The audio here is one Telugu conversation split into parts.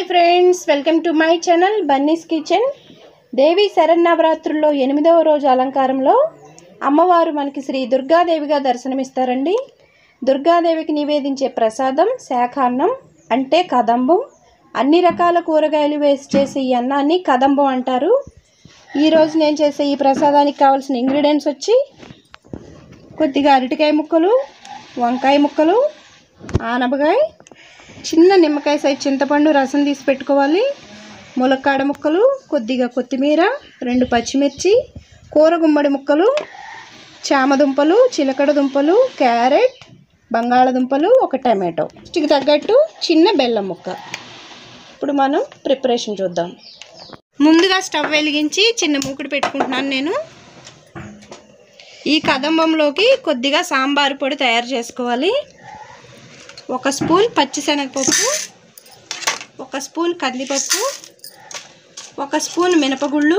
hi friends welcome to my channel bunny's kitchen Devi శరన్నవరాత్రుల్లో ఎనిమిదవ రోజు అలంకారంలో అమ్మవారు మనకి శ్రీ దుర్గాదేవిగా దర్శనమిస్తారండి దుర్గాదేవికి నివేదించే ప్రసాదం శాఖాన్నం అంటే కదంబం అన్ని రకాల కూరగాయలు వేసి చేసే ఈ అన్నాన్ని కదంబం అంటారు ఈరోజు నేను చేసే ఈ ప్రసాదానికి కావాల్సిన ఇంగ్రీడియంట్స్ వచ్చి కొద్దిగా అరటికాయ ముక్కలు వంకాయ ముక్కలు ఆనపకాయ చిన్న నిమ్మకాయ సైజ్ చింతపండు రసం తీసి పెట్టుకోవాలి ములక్కాడ ముక్కలు కొద్దిగా కొత్తిమీర రెండు పచ్చిమిర్చి కూర గుమ్మడి ముక్కలు చామదుంపలు చిలకడ దుంపలు క్యారెట్ బంగాళదుంపలు ఒక టమాటో రుచికి తగ్గట్టు చిన్న బెల్లం ముక్క ఇప్పుడు మనం ప్రిపరేషన్ చూద్దాం ముందుగా స్టవ్ వెలిగించి చిన్న మూకుడు పెట్టుకుంటున్నాను నేను ఈ కదంబంలోకి కొద్దిగా సాంబారు పొడి తయారు చేసుకోవాలి ఒక స్పూన్ పచ్చిశనగపప్పు ఒక స్పూన్ కందిపప్పు ఒక స్పూన్ మినపగుళ్ళు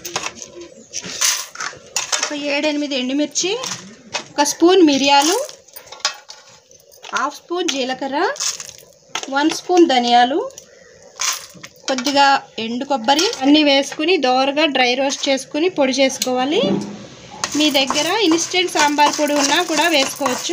ఒక ఏడెనిమిది ఎండుమిర్చి ఒక స్పూన్ మిరియాలు హాఫ్ స్పూన్ జీలకర్ర వన్ స్పూన్ ధనియాలు కొద్దిగా ఎండు కొబ్బరి అన్నీ వేసుకుని దోరగా డ్రై రోస్ట్ చేసుకుని పొడి చేసుకోవాలి మీ దగ్గర ఇన్స్టెంట్ సాంబార్ పొడి ఉన్నా కూడా వేసుకోవచ్చు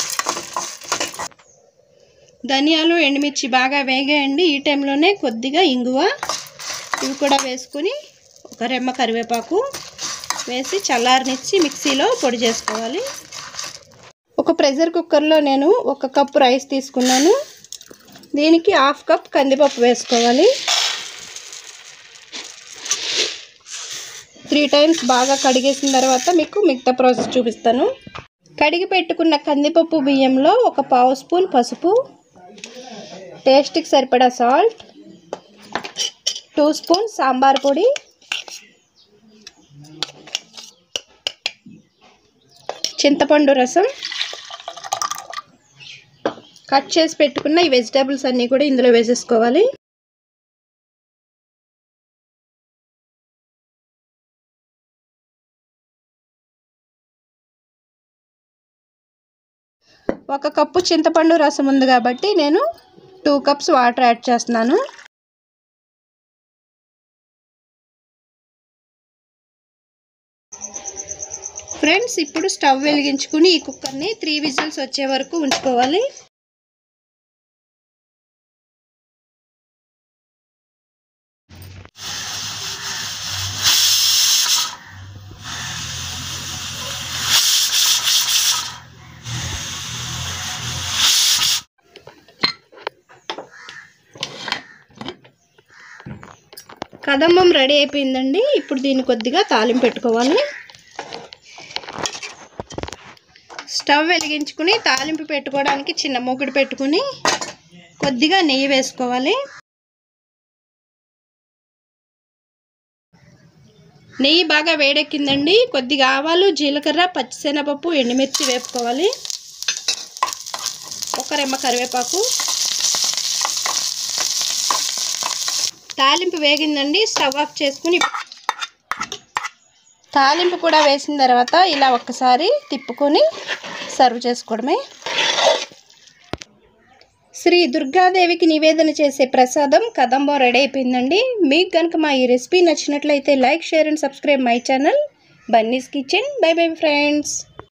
ధనియాలు ఎండుమిర్చి బాగా వేగేయండి ఈ టైంలోనే కొద్దిగా ఇంగువ ఇవి కూడా వేసుకుని ఒక రెమ్మ కరివేపాకు వేసి చల్లారనిచ్చి మిక్సీలో పొడి చేసుకోవాలి ఒక ప్రెషర్ కుక్కర్లో నేను ఒక కప్ రైస్ తీసుకున్నాను దీనికి హాఫ్ కప్ కందిపప్పు వేసుకోవాలి త్రీ టైమ్స్ బాగా కడిగేసిన తర్వాత మీకు మిగతా ప్రాసెస్ చూపిస్తాను కడిగి పెట్టుకున్న కందిపప్పు బియ్యంలో ఒక పావు స్పూన్ పసుపు టేస్ట్కి సరిపడా సాల్ట్ టూ స్పూన్ సాంబార్ పొడి చింతపండు రసం కట్ చేసి పెట్టుకున్న ఈ వెజిటేబుల్స్ అన్నీ కూడా ఇందులో వేసేసుకోవాలి ఒక కప్పు చింతపండు రసం ఉంది కాబట్టి నేను టూ కప్స్ వాటర్ యాడ్ చేస్తున్నాను ఫ్రెండ్స్ ఇప్పుడు స్టవ్ వెలిగించుకుని ఈ కుక్కర్ని త్రీ విజిల్స్ వచ్చే వరకు ఉంచుకోవాలి కదంబం రెడీ అయిపోయిందండి ఇప్పుడు దీన్ని కొద్దిగా తాలింపు పెట్టుకోవాలి స్టవ్ వెలిగించుకుని తాలింపు పెట్టుకోవడానికి చిన్న మూకుడు పెట్టుకుని కొద్దిగా నెయ్యి వేసుకోవాలి నెయ్యి బాగా వేడెక్కిందండి కొద్దిగా ఆవాలు జీలకర్ర పచ్చిశనగపప్పు ఎండుమిర్చి వేపుకోవాలి ఒక రెమ్మ కరివేపాకు తాలింపు వేగిందండి స్టవ్ ఆఫ్ చేసుకుని తాలింపు కూడా వేసిన తర్వాత ఇలా ఒక్కసారి తిప్పుకొని సర్వ్ చేసుకోవడమే శ్రీ దుర్గాదేవికి నివేదన చేసే ప్రసాదం కదంబం రెడీ అయిపోయిందండి మీకు కనుక మా ఈ రెసిపీ నచ్చినట్లయితే like share and subscribe my channel bunny's kitchen bye bye friends